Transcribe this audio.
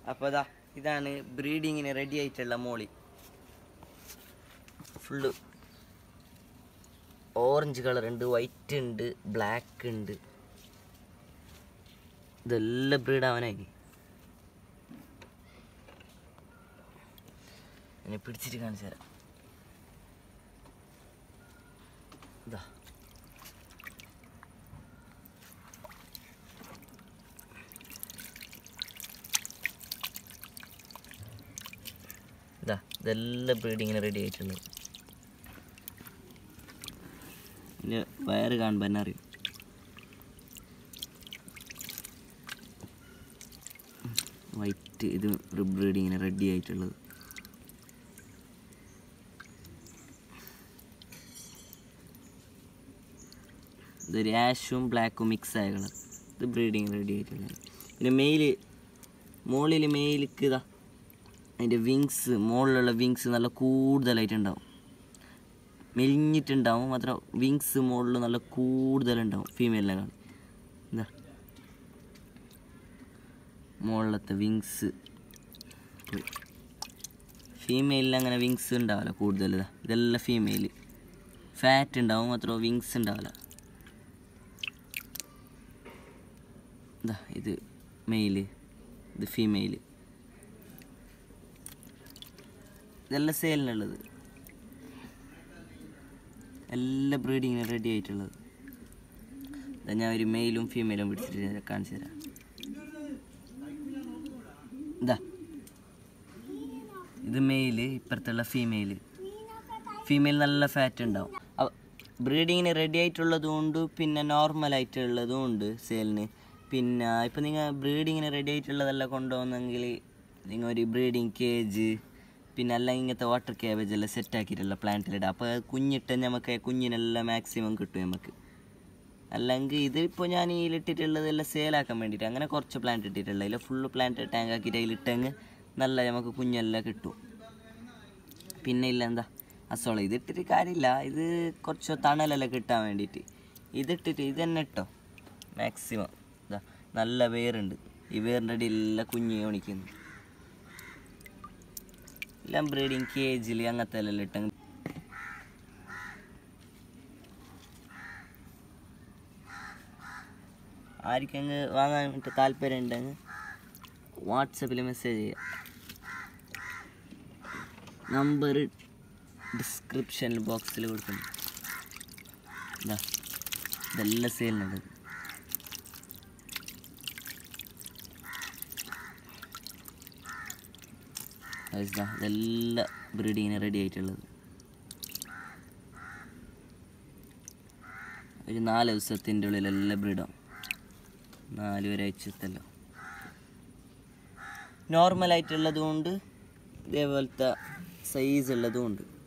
അപ്പോൾ അതാ ഇതാണ് ബ്രീഡിങ്ങിന് റെഡി ആയിട്ടുള്ള മോളി ഫുള്ള് ഓറഞ്ച് കളർ ഉണ്ട് വൈറ്റ് ഉണ്ട് ബ്ലാക്ക് ഉണ്ട് ഇതെല്ലാം ബ്രീഡ് ആവാനായി എന്നെ പിടിച്ചിട്ട് കാണിച്ചു തരാം ഇതാ ഇതാ ഇതെല്ലാം ബ്രീഡിങ്ങിന് റെഡി ആയിട്ടുള്ളത് ഇതിൻ്റെ വയറ് കാണുമ്പോൾ തന്നെ അറിയും വൈറ്റ് ഇത് ഒരു ബ്രീഡിങ്ങിന് റെഡി ആയിട്ടുള്ളത് ഇതൊരു ആഷും ബ്ലാക്കും മിക്സ് ആയ കളർ ഇത് ബ്രീഡിങ് റെഡി ആയിട്ടുള്ളത് പിന്നെ മെയില് മുകളിൽ മെയിലിക്ക് ഇതാ അതിൻ്റെ വിങ്സ് മുകളിലുള്ള വിങ്സ് നല്ല കൂടുതലായിട്ടുണ്ടാവും മെലിഞ്ഞിട്ടുണ്ടാവും മാത്രം വിങ്സ് മുകളിൽ നല്ല കൂടുതലുണ്ടാവും ഫീമെയിലിനെക്കാൾ എന്താ മുകളിലത്തെ വിങ്സ് ഫീമെയിലിൽ അങ്ങനെ വിങ്സ് ഉണ്ടാവില്ല കൂടുതൽ ഇതാ ഇതെല്ലാം ഫീമെയിൽ ഫാറ്റ് ഉണ്ടാവും മാത്രം വിങ്സ് ഉണ്ടാവില്ല ഇതാ ഇത് മെയില് ഇത് ഫീമെയില് ഇതെല്ലാം സെയിലിനുള്ളത് എല്ലാ ബ്രീഡിങ്ങിനും റെഡി ആയിട്ടുള്ളത് ഇതാ ഞാൻ ഒരു മെയിലും ഫീമെയിലും പിടിച്ചിട്ട് ഞാൻ കാണിച്ചു തരാം ഇതാ ഇത് മെയില് ഇപ്പുറത്തുള്ള ഫീമെയില് ഫീമെയിൽ നല്ല ഫാറ്റ് ഉണ്ടാവും ബ്രീഡിങ്ങിന് റെഡി ആയിട്ടുള്ളതും ഉണ്ട് പിന്നെ നോർമൽ ആയിട്ടുള്ളതും ഉണ്ട് സെയിലിന് പിന്നെ ഇപ്പം നിങ്ങൾ ബ്രീഡിങ്ങിന് റെഡി ആയിട്ടുള്ളതെല്ലാം കൊണ്ടുപോകുന്നെങ്കിൽ നിങ്ങൾ ഒരു ബ്രീഡിങ് കേജ് പിന്നെ അല്ല ഇങ്ങനത്തെ വാട്ടർ ക്യാബേജ് എല്ലാം സെറ്റ് ആക്കിയിട്ടുള്ള പ്ലാന്റിലിടാം അപ്പോൾ കുഞ്ഞിട്ട് നമുക്ക് കുഞ്ഞിനെല്ലാം മാക്സിമം കിട്ടും നമുക്ക് അല്ലെങ്കിൽ ഇതിപ്പോൾ ഞാൻ ഇതിലിട്ടിട്ടുള്ളതെല്ലാം സെയിലാക്കാൻ വേണ്ടിയിട്ട് അങ്ങനെ കുറച്ച് പ്ലാന്റ് ഇട്ടിട്ടുള്ളത് അതിൽ ഫുള്ള് പ്ലാന്റ് ടാങ്ക് ആക്കിയിട്ട് അതിലിട്ടെങ്കിൽ നല്ല നമുക്ക് കുഞ്ഞെല്ലാം കിട്ടും പിന്നെ ഇല്ല എന്താ അസോള ഇതിട്ടിട്ട് കാര്യമില്ല ഇത് കുറച്ച് തണലെല്ലാം കിട്ടാൻ വേണ്ടിയിട്ട് ഇതിട്ടിട്ട് ഇത് തന്നെ ഇട്ടോ മാക്സിമം ഇതാ നല്ല വേറുണ്ട് ഈ വേറിൻ്റെ അടിയിൽ എല്ലാം കുഞ്ഞ് കാണിക്കുന്നു എല്ലാം ബ്രീഡിങ് കേജിൽ അങ്ങനത്തെ എല്ലാം ഇട്ടെങ്കിൽ ആർക്കെങ്കിൽ വാങ്ങാൻ വേണ്ടി താല്പര്യം ഉണ്ടെങ്കിൽ വാട്സപ്പിൽ മെസ്സേജ് ചെയ്യാം നമ്പർ ഡിസ്ക്രിപ്ഷൻ ബോക്സിൽ കൊടുക്കുന്നു ഇതാ ഇതെല്ലാം സെയിലിനുള്ളത് Guys, ദാ ഇതെല്ലാം ബ്രീഡിങ്ങിന് റെഡി ആയിട്ടുള്ളത് ഒരു നാല് ദിവസത്തിൻ്റെ ഉള്ളിൽ എല്ലാം ബ്രീഡാവും നാല് ഒരാഴ്ചത്തെല്ലാം നോർമലായിട്ടുള്ളതും ഉണ്ട് ഇതേപോലത്തെ സൈസ് ഉള്ളതും ഉണ്ട്